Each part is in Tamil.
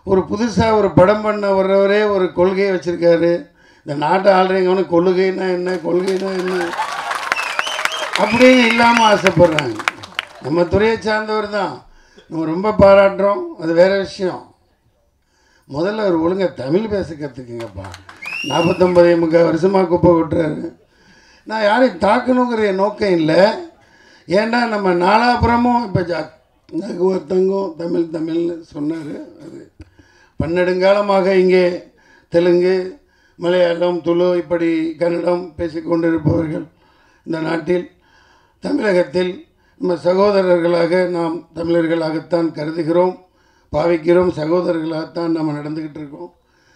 ஒரு புதுசாக ஒரு படம் பண்ண வர்றவரே ஒரு கொள்கையை வச்சுருக்காரு இந்த நாட்டை ஆள்றவங்க கொள்கைன்னா என்ன கொள்கைன்னா என்ன அப்படின்னு இல்லாமல் ஆசைப்படுறாங்க நம்ம துறையை சார்ந்தவர் தான் நம்ம ரொம்ப பாராட்டுறோம் அது வேற விஷயம் முதல்ல அவர் ஒழுங்கா தமிழ் பேச கற்றுக்குங்கப்பா நாற்பத்தொம்பது முக்கால் வருஷமாக குப்பை விட்டுறாரு நான் யாரையும் தாக்கணுங்கிற என் நோக்கம் இல்லை ஏன்டா நம்ம நாலாபுரமும் இப்போ ஜா ஒருத்தங்கும் தமிழ் தமிழ்னு சொன்னார் அது பன்னெடுங்காலமாக இங்கே தெலுங்கு மலையாளம் துளு இப்படி கன்னடம் பேசிக்கொண்டிருப்பவர்கள் இந்த நாட்டில் தமிழகத்தில் நம்ம சகோதரர்களாக நாம் தமிழர்களாகத்தான் கருதுகிறோம் பாவிக்கிறோம் சகோதரர்களாகத்தான் நம்ம நடந்துக்கிட்டு இருக்கோம்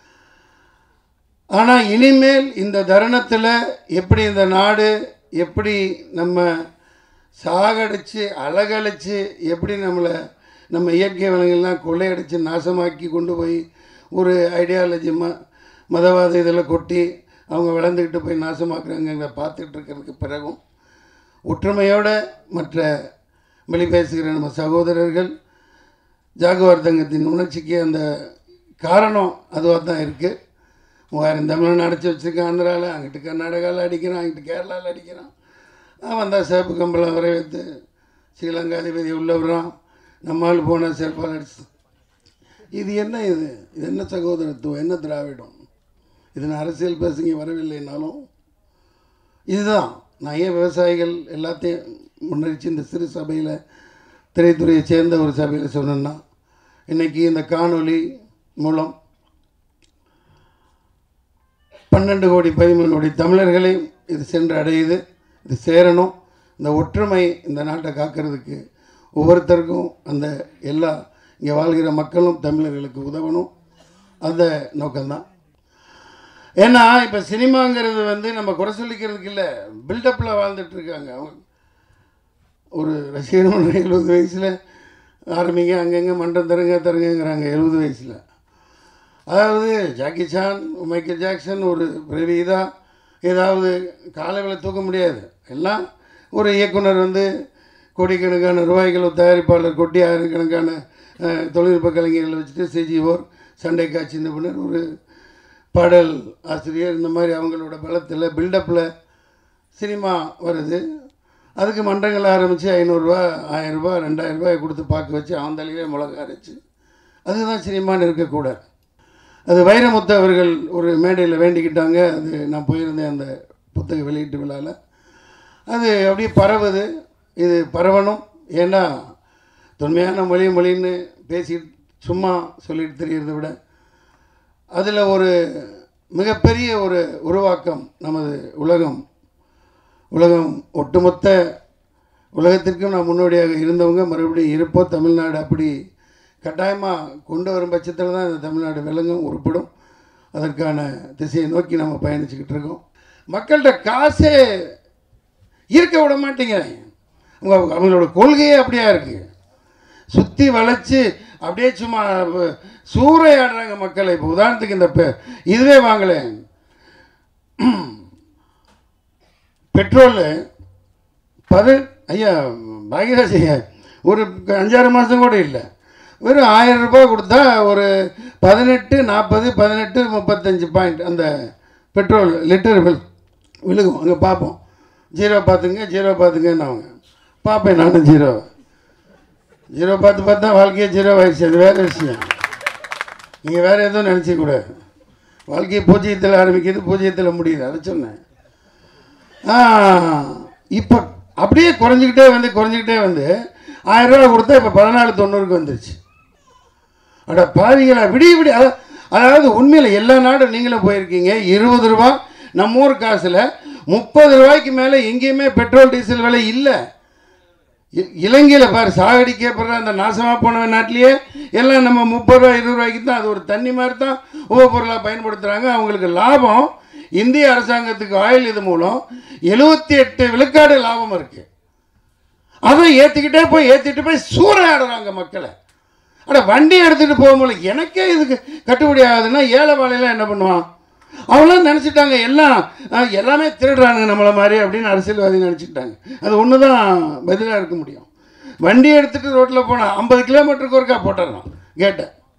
ஆனால் இனிமேல் இந்த தருணத்தில் எப்படி இந்த நாடு எப்படி நம்ம சாகடிச்சு அழகழிச்சு எப்படி நம்மளை நம்ம இயற்கை வளங்கள்லாம் கொள்ளையடித்து நாசமாக்கி கொண்டு போய் ஒரு ஐடியாலஜி ம மதவாத இதில் கொட்டி அவங்க வளர்ந்துக்கிட்டு போய் நாசமாக்குறாங்க பார்த்துட்டு இருக்கிறதுக்கு பிறகும் ஒற்றுமையோட மற்ற மொழி பேசுகிற நம்ம சகோதரர்கள் ஜாகுவார் தங்கத்தின் உணர்ச்சிக்கு அந்த காரணம் அதுவாக தான் இருக்குது மூவாயிரம் தமிழன் அடைச்சி வச்சுருக்கான் ஆந்திராவில் அங்கிட்டு கர்நாடகாவில் அடிக்கிறான் அங்கிட்டு கேரளாவில் அடிக்கிறான் நான் வந்தால் சேப்பு கம்பளம் வரவேற்று ஸ்ரீலங்காதிபதி உள்ள விடுறான் நம்மால் போனால் செருப்பால் அடிச்சு இது என்ன இது இது என்ன சகோதரத்துவம் என்ன திராவிடம் இது நான் அரசியல் பேசுங்க வரவில்லைனாலும் இதுதான் நான் ஏன் விவசாயிகள் எல்லாத்தையும் முன்னறிச்சு இந்த சிறு சபையில் திரைத்துறையை சேர்ந்த ஒரு சபையில் சொன்னேன்னா இன்றைக்கி இந்த காணொளி மூலம் பன்னெண்டு கோடி பதிமூணு கோடி தமிழர்களை இது சென்று அடையுது இது சேரணும் இந்த ஒற்றுமை இந்த நாட்டை காக்கிறதுக்கு ஒவ்வொருத்தருக்கும் அந்த எல்லா இங்கே வாழ்கிற மக்களும் தமிழர்களுக்கு உதவணும் அந்த நோக்கம்தான் ஏன்னா இப்போ சினிமாங்கிறது வந்து நம்ம குறை சொல்லிக்கிறதுக்கு இல்லை பில்டப்பில் வாழ்ந்துட்டு இருக்காங்க அவங்க ஒரு ரசிகர் மன்றம் எழுபது வயசில் ஆரம்பிங்க அங்கங்கே மன்றம் தருங்க தருங்கங்கிறாங்க எழுபது வயசில் அதாவது ஜாக்கி சான் மைக்கேல் ஜாக்சன் ஒரு பிரவீதா ஏதாவது காலையில் தூக்க முடியாது எல்லாம் ஒரு இயக்குனர் வந்து கோடிக்கணக்கான ரூபாய்கள் ஒரு தயாரிப்பாளர் கொட்டி ஆயிரக்கணக்கான அஹ், தொழில்நுட்ப கலைஞர்களை வச்சுட்டு செஜிஓர் சண்டை காட்சி நிபுணர் ஒரு பாடல் ஆசிரியர் இந்த மாதிரி அவங்களோட பலத்தில் பில்டப்பில் சினிமா வருது அதுக்கு மன்றங்கள் ஆரம்பித்து ஐநூறுரூவா ஆயிரரூபா ரெண்டாயிரரூபாய் கொடுத்து பார்க்க வச்சு அவன் தலையிலே மிளகா அரைச்சு அதுதான் சினிமான்னு இருக்கக்கூடாது அது வைரமுத்து அவர்கள் ஒரு மேடையில் வேண்டிக்கிட்டாங்க அது நான் போயிருந்தேன் அந்த புத்தக வெளியீட்டு விழாவில் அது அப்படியே பரவுது இது பரவணும் ஏன்னா தொன்மையான மொழி மொழின்னு பேசி சும்மா சொல்லிட்டு தெரியறதை விட அதில் ஒரு மிகப்பெரிய ஒரு உருவாக்கம் நமது உலகம் உலகம் ஒட்டுமொத்த உலகத்திற்கும் நான் முன்னோடியாக இருந்தவங்க மறுபடியும் இருப்போம் தமிழ்நாடு அப்படி கட்டாயமாக கொண்டு வரும் பட்சத்தில் தான் இந்த தமிழ்நாடு விளங்கும் உருப்படும் அதற்கான திசையை நோக்கி நம்ம பயணிச்சுக்கிட்டு இருக்கோம் மக்கள்கிட்ட காசே இருக்க விட மாட்டேங்கிறாங்க அவங்க அவங்களோட கொள்கையே அப்படியா இருக்குது சுற்றி வளைச்சு அப்படியே சும்மா வ- சூறையாடுறாங்க மக்களை இப்போ உதாரணத்துக்கு இந்த பெ- இதுவே வாங்கலேன் பெட்ரோலு பது ஐயா பாகியராஜ் ஐயா ஒரு அஞ்சாறு மாதம் கூட இல்லை வெறும் ஆயிரம் ரூபாய் கொடுத்தா ஒரு பதினெட்டு நாற்பது பதினெட்டு முப்பத்தஞ்சு பாயிண்ட் அந்த பெட்ரோல் லிட்டர் வில் விழுகும் அங்கே பார்ப்போம் ஜீரோ பார்த்துங்க ஜீரோ பார்த்துங்கன்னு அவங்க பார்ப்பேன் நானும் ஜீரோ ஜீரோ பார்த்து பார்த்தா வாழ்க்கையே ஜீரோ ஆயிடுச்சு அது வேறு விஷயம் நீங்கள் வேறு எதுவும் நினச்சிக்கூடாது வாழ்க்கையை பூஜ்ஜியத்தில் ஆரம்பிக்கிறது பூஜ்ஜியத்தில் முடியுது அதை சொன்னேன் ஆ இப்போ அப்படியே குறைஞ்சிக்கிட்டே வந்து குறைஞ்சிக்கிட்டே வந்து ஆயிரம் ரூபா கொடுத்தா இப்போ பதினாலு தொண்ணூறுக்கு வந்துருச்சு அட பாவிங்களா விடிய விடிய அத- அதாவது உண்மையில் எல்லா நாடும் நீங்களும் போயிருக்கீங்க இருபது ரூபா நம்ம ஊர் காசில் முப்பது ரூபாய்க்கு மேலே எங்கேயுமே பெட்ரோல் டீசல் விலை இல்லை இலங்கையில் பாரு சாகடிக்கப்படுற அந்த நாசமாக போன நாட்டிலேயே எல்லாம் நம்ம முப்பது ரூபா இருபது ரூபாய்க்கு தான் அது ஒரு தண்ணி மாதிரி தான் உபப்பொருளாக பயன்படுத்துகிறாங்க அவங்களுக்கு லாபம் இந்திய அரசாங்கத்துக்கு ஆயில் இது மூலம் எழுபத்தி எட்டு விழுக்காடு லாபம் இருக்குது அதை ஏற்றிக்கிட்டே போய் ஏற்றிட்டு போய் சூறையாடுறாங்க மக்களை அட வண்டி எடுத்துகிட்டு போகும்போது எனக்கே இதுக்கு கட்டுப்படி ஆகுதுன்னா ஏழை வாழையெல்லாம் என்ன பண்ணுவான் அவங்களாம் நினச்சிட்டாங்க எல்லாம் அஹ், எல்லாமே திருடுறானுங்க நம்மளை மாதிரி அப்படின்னு அரசியல்வாதி நினச்சிக்கிட்டாங்க அது ஒன்று தான் பதிலாக இருக்க முடியும் வண்டி எடுத்துகிட்டு ரோட்டில் போனால் ஐம்பது கிலோமீட்டருக்கு ஒருக்கா போட்டுடுறான் கேட்டை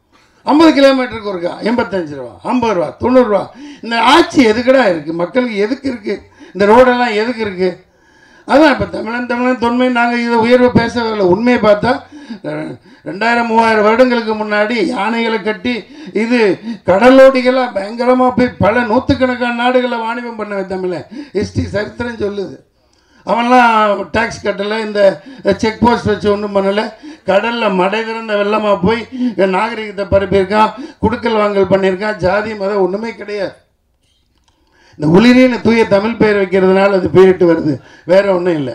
ஐம்பது கிலோமீட்டருக்கு ஒருக்கா எண்பத்தஞ்சு ரூபா ஐம்பது ரூபா தொண்ணூறுரூவா இந்த ஆட்சி எதுக்குடா இருக்குது மக்களுக்கு எதுக்கு இருக்குது இந்த ரோடெல்லாம் எதுக்கு இருக்குது அதான் இப்போ தமிழன் தமிழன் தொன்மை நாங்கள் இதை உயர்வு பேசவில்லை உண்மையை பார்த்தா ரெ- ரெண்டாயிரம் மூவாயிரம் வருடங்களுக்கு முன்னாடி யானைகளை கட்டி இது கடலோடிகளாக பயங்கரமாக போய் பல நூற்றுக்கணக்கான நாடுகளை வாணிபம் பண்ணவன் தமிழன் ஹிஸ்ட்ரி சரித்திரம் சொல்லுது அவன்லாம் டேக்ஸ் கட்டலை இந்த செக் போஸ்ட் வச்சு ஒன்றும் பண்ணலை கடலில் மடை திறந்த வெள்ளமாக போய் நாகரிகத்தை பரப்பியிருக்கான் குடுக்கல் வாங்கல் பண்ணியிருக்கான் ஜாதி மதம் ஒன்றுமே கிடையாது இந்த உளிரின்னு தூய தமிழ் பெயர் வைக்கிறதுனால அது பேரிட்டு வருது வேற ஒன்றும் இல்லை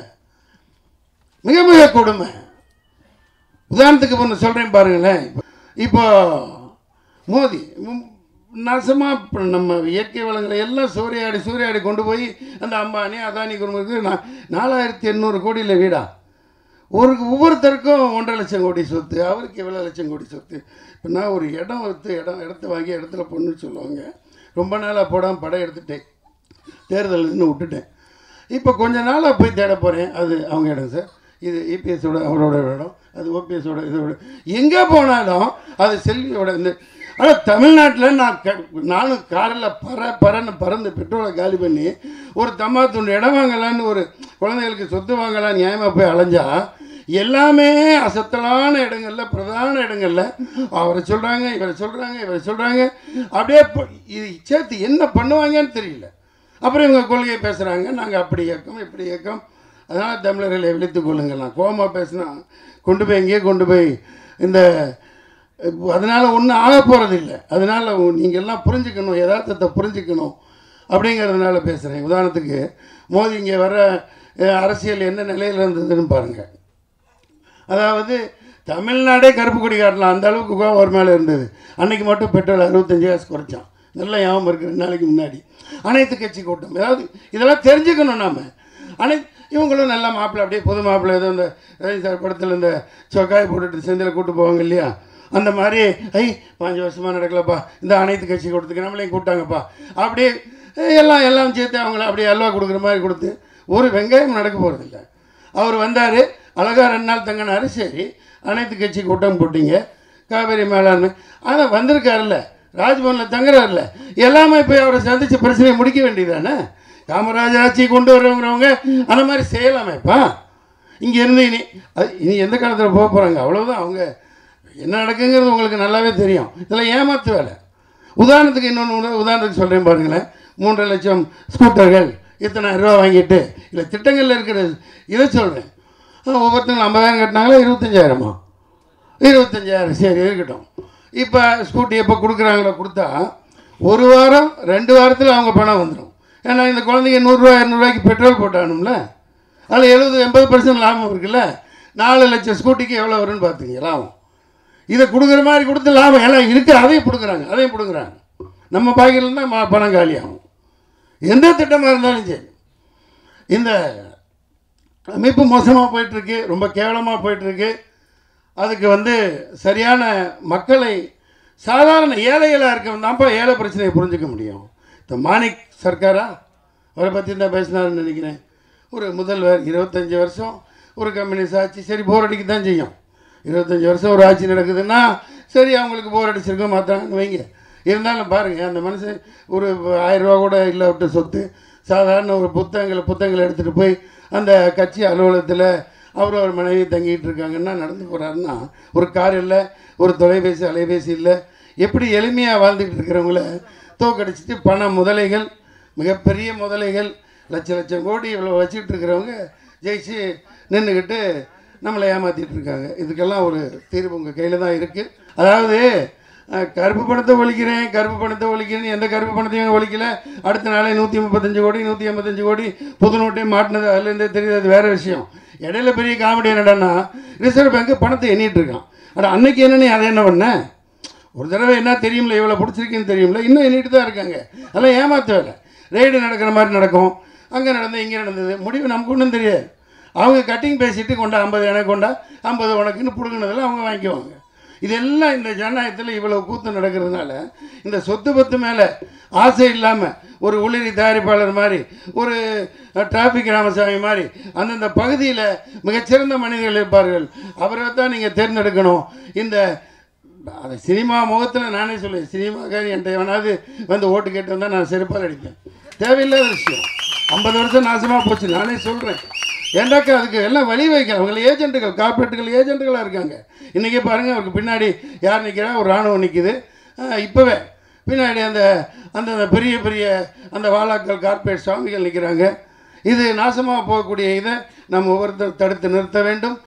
மிக மிக கொடுமை உதாரணத்துக்கு ஒன்று சொல்கிறேன் பாருங்களேன் இப்போ மோதி நாசமாக இப்போ நம்ம இயற்கை வளங்களை எல்லாம் சூறையாடி சூறையாடி கொண்டு போய் அந்த அம்பானி அதானி குடும்பத்துக்கு நா நாலாயிரத்தி எண்ணூறு கோடியில் வீடா ஒரு ஒவ்வொருத்தருக்கும் ஒன்றரை லட்சம் கோடி சொத்து அவருக்கு எவ்வளோ லட்சம் கோடி சொத்து இப்போ நான் ஒரு இடம் விற்று இடம் இடத்த வாங்கி இடத்துல பொண்ணுன்னு சொல்லுவாங்க ரொம்ப நாளாக போடாமல் படம் எடுத்துட்டேன் தேர்தல் நின்று விட்டுட்டேன் இப்போ கொஞ்ச நாளாக போய் தேட போகிறேன் அது அவங்க இடம் சார் இது இபிஎஸோட அவரோட இடம் அது ஓபிஎஸோட இதோட எங்கே போனாலும் அது செல்வியோட இந்த ஆனால் தமிழ்நாட்டில் நான் க நானும் காரில் பற பறன்னு பறந்து பெட்ரோலை காலி பண்ணி ஒரு தம்மாத்துண்டு இடம் வாங்கலான்னு ஒரு குழந்தைகளுக்கு சொத்து வாங்கலான்னு நியாயமாக போய் அலைஞ்சா எல்லாமே அசத்தலான இடங்கள்ல பிரதான இடங்கள்ல அவரை சொல்கிறாங்க இவரை சொல்கிறாங்க இவரை சொல்கிறாங்க அப்படியே ப- இது சேர்த்து என்ன பண்ணுவாங்கன்னு தெரியல அப்புறம் இவங்க கொள்கையை பேசுகிறாங்க நாங்கள் அப்படி இயக்கம் இப்படி இயக்கம் அதனால் தமிழர்களை விழித்துக் கொள்ளுங்கலாம் கோமா பேசினா கொண்டு போய் எங்கேயோ கொண்டு போய் இந்த அதனால் ஒன்றும் ஆக போகிறதில்ல அதனால் நீங்கள் எல்லாம் புரிஞ்சுக்கணும் யதார்த்தத்தை புரிஞ்சுக்கணும் அப்படிங்கிறதுனால பேசுகிறேன் உதாரணத்துக்கு மோடி இங்கே வர அஹ், அரசியல் என்ன நிலையில் இருந்ததுன்னு பாருங்கள் அதாவது தமிழ்நாடே கருப்பு கொடி காட்டலாம் அந்த அளவுக்கு கோவம் ஒரு மேலே இருந்தது அன்னைக்கு மட்டும் பெட்ரோல் அறுபத்தஞ்சு காசு குறைச்சான் நல்லா ஞாபகம் இருக்கு ரெண்டு நாளைக்கு முன்னாடி அனைத்து கட்சி கூட்டம் அதாவது இதெல்லாம் தெரிஞ்சுக்கணும் நாம அனை இவங்களும் நல்ல மாப்பிள்ளை அப்படியே புது மாப்பிள்ளை ஏதோ இந்த ரஜினி சார் படத்தில் இந்த சொக்காய் போட்டுட்டு செந்தில் கூட்டு போவாங்க இல்லையா அந்த மாதிரி ஐ பாஞ்சு வருஷமாக நடக்கலப்பா இந்த அனைத்து கட்சி கொடுத்துக்கு நம்மளையும் கூப்பிட்டாங்கப்பா அப்படியே அஹ், எல்லாம் எல்லாம் சேர்த்து அவங்கள அப்படியே அல்வா கொடுக்குற மாதிரி கொடுத்து ஒரு வெங்காயம் நடக்க போகிறதில்ல அவர் வந்தார் அழகா ரெண்டு நாள் தங்கினார் சரி அனைத்து கட்சி கூட்டம் போட்டீங்க காவேரி மேலாண்மை ஆனால் வந்திருக்காருல்ல ராஜ்பவனில் தங்குறாருல்ல எல்லாமே போய் அவரை சந்திச்சு பிரச்சனையை முடிக்க வேண்டியதானே காமராஜர் ஆட்சியை கொண்டு வரவங்கிறவங்க அந்த மாதிரி செய்யலாமேப்பா இங்கே இருந்து இனி அது இனி எந்த காலத்தில் போக போகிறாங்க அவ்வளோதான் அவங்க என்ன நடக்குங்கிறது உங்களுக்கு நல்லாவே தெரியும் இதெல்லாம் ஏமாத்து வேலை உதாரணத்துக்கு இன்னொன்று உதாரணத்துக்கு சொல்கிறேன் பாருங்களேன் மூன்றரை லட்சம் ஸ்கூட்டர்கள் இத்தனாயிரம் ரூபா வாங்கிட்டு இல்லை திட்டங்களில் இருக்கிற இதை சொல்கிறேன் ஒவ்வொருத்தங்களும் ஐம்பதாயிரம் கட்டினாங்களா இருபத்தஞ்சாயிரமா இருபத்தஞ்சாயிரம் சரி இருக்கட்டும் இப்போ ஸ்கூட்டி எப்போ கொடுக்குறாங்களோ கொடுத்தா ஒரு வாரம் ரெண்டு வாரத்தில் அவங்க பணம் வந்துடும் ஏன்னா இந்த குழந்தைங்க நூறுரூவா இரநூறுவாய்க்கு பெட்ரோல் போட்டானும்ல அதில் எழுபது எண்பது பர்சன்ட் லாபம் இருக்குல்ல நாலு லட்சம் ஸ்கூட்டிக்கு எவ்வளோ வரும்னு பார்த்துங்க லாபம் இதை கொடுக்குற மாதிரி கொடுத்து லாபம் எல்லாம் இருக்குது அதையும் கொடுக்குறாங்க அதையும் கொடுக்குறாங்க நம்ம பாக்கியில் தான் ம- பணம் காலியாகும் எந்த திட்டமாக இருந்தாலும் சரி இந்த அமைப்பு மோசமாக போயிட்டுருக்கு ரொம்ப கேவலமாக போயிட்டுருக்கு அதுக்கு வந்து சரியான மக்களை சாதாரண ஏழைகளாக இருக்கவன் தான்ப்பா ஏழை பிரச்சனையை புரிஞ்சுக்க முடியும் இந்த மாணிக் சர்க்காரா அவரை பற்றி தான் பேசினாருன்னு நினைக்கிறேன் ஒரு முதல்வர் இருபத்தஞ்சி வருஷம் ஒரு கம்யூனிஸ்ட் ஆட்சி சரி போர் அடிக்க தான் செய்யும் இருபத்தஞ்சி வருஷம் ஒரு ஆட்சி நடக்குதுன்னா சரி அவங்களுக்கு போர் அடிச்சிருக்கோம் மாற்றாங்கன்னு வைங்க இருந்தாலும் பாருங்கள் அந்த மனுஷன் ஒரு ஆயிரம் ரூபா கூட இல்லை விட்டு சொத்து சாதாரண ஒரு புத்தகங்களை புத்தகங்களை எடுத்துகிட்டு போய் அந்த கட்சி அலுவலகத்தில் அவர் ஒரு மனைவி தங்கிட்டு இருக்காங்கன்னா நடந்து போகிறாருன்னா ஒரு கார் இல்லை ஒரு தொலைபேசி அலைபேசி இல்லை எப்படி எளிமையாக வாழ்ந்துக்கிட்டு இருக்கிறவங்கள தோக்கடிச்சிட்டு பண முதலைகள் மிகப்பெரிய முதலைகள் லட்ச லட்சம் கோடி இவ்வளோ வச்சுக்கிட்டு இருக்கிறவங்க ஜெயிச்சு நின்றுக்கிட்டு நம்மளை ஏமாற்றிட்டு இருக்காங்க இதுக்கெல்லாம் ஒரு தீர்வு உங்கள் கையில் தான் இருக்குது அதாவது அஹ், கருப்பு பணத்தை ஒழிக்கிறேன் கருப்பு பணத்தை ஒழிக்கிறேன்னு எந்த கருப்பு பணத்தையும் ஒழிக்கல அடுத்த நாளே நூற்றி முப்பத்தஞ்சு கோடி நூற்றி எண்பத்தஞ்சு கோடி புது நோட்டையும் மாட்டினது அதுலேருந்தே தெரியுது அது வேறு விஷயம் இடையில பெரிய காமெடி என்னடான்னா ரிசர்வ் பேங்க் பணத்தை எண்ணிட்டு இருக்கான் ஆனால் அன்னைக்கு என்னன்னு அதை என்ன பண்ணேன் ஒரு தடவை என்ன தெரியும்ல இவ்வளோ பிடிச்சிருக்குன்னு தெரியும்ல இன்னும் எண்ணிட்டு தான் இருக்காங்க அதெல்லாம் ஏமாத்த வேலை ரெய்டு நடக்கிற மாதிரி நடக்கும் அங்கே நடந்தது இங்கே நடந்தது முடிவு நமக்கு ஒன்றும் தெரியாது அவங்க கட்டிங் பேசிட்டு கொண்டா ஐம்பது எனக்கு கொண்டா ஐம்பது உனக்குன்னு பிடுங்கினதெல்லாம் அவங்க வாங்கிக்குவாங்க இதெல்லாம் இந்த ஜனநாயகத்தில் இவ்வளோ கூத்து நடக்கிறதுனால இந்த சொத்து பத்து மேலே ஆசை இல்லாமல் ஒரு உள்ளிரி தயாரிப்பாளர் மாதிரி ஒரு டிராஃபிக் ராமசாமி மாதிரி அந்தந்த பகுதியில் மிகச்சிறந்த மனிதர்கள் இருப்பார்கள் அவரை தான் நீங்கள் தேர்ந்தெடுக்கணும் இந்த அது சினிமா முகத்தில் நானே சொல்லுவேன் சினிமாக்காரி என்கிட்ட எவனாவது வந்து ஓட்டு கேட்டு வந்தால் நான் செருப்பால் அடிப்பேன் தேவையில்லாத விஷயம் ஐம்பது வருஷம் நாசமாக போச்சு நானே சொல்கிறேன் ஏண்டாக்கா அதுக்கு எல்லாம் வழி வைக்க அவங்க ஏஜென்ட்டுகள் கார்பரேட்டுகள் ஏஜென்ட்டுகளாக இருக்காங்க இன்றைக்கி பாருங்கள் அவருக்கு பின்னாடி யார் நிற்கிறா ஒரு ராணுவம் நிற்கிது இப்போவே பின்னாடி அந்த அந்த அந்த பெரிய பெரிய அந்த வாழாக்கள் கார்பரேட் சுவாமிகள் நிற்கிறாங்க இது நாசமாக போகக்கூடிய இதை நம்ம ஒவ்வொருத்தர் தடுத்து நிறுத்த வேண்டும்